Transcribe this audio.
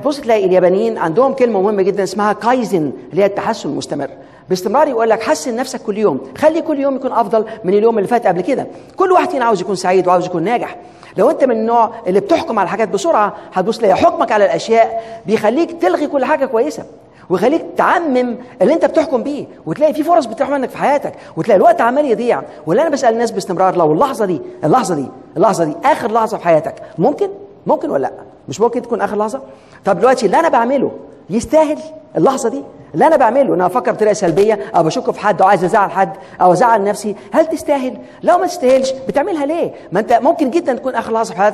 هتبص تلاقي اليابانيين عندهم كلمه مهمه جدا اسمها كايزن اللي هي التحسن المستمر باستمرار يقول لك حسن نفسك كل يوم خلي كل يوم يكون افضل من اليوم اللي فات قبل كده كل واحد فينا عاوز يكون سعيد وعاوز يكون ناجح لو انت من النوع اللي بتحكم على الحاجات بسرعه هتبص تلاقي حكمك على الاشياء بيخليك تلغي كل حاجه كويسه ويخليك تعمم اللي انت بتحكم بيه وتلاقي في فرص بتروح منك في حياتك وتلاقي الوقت عمال يضيع واللي انا بسال الناس باستمرار لو اللحظه دي اللحظه دي اللحظه دي اخر لحظه في حياتك ممكن ممكن ولا لا مش ممكن تكون اخر لحظه طب دلوقتي اللي انا بعمله يستاهل اللحظه دي اللي انا بعمله ان انا افكر بطريقه سلبيه او بشك في حد او عايز ازعل حد او ازعل نفسي هل تستاهل لو ما تستاهلش بتعملها ليه ما انت ممكن جدا تكون اخر لحظه في حياتك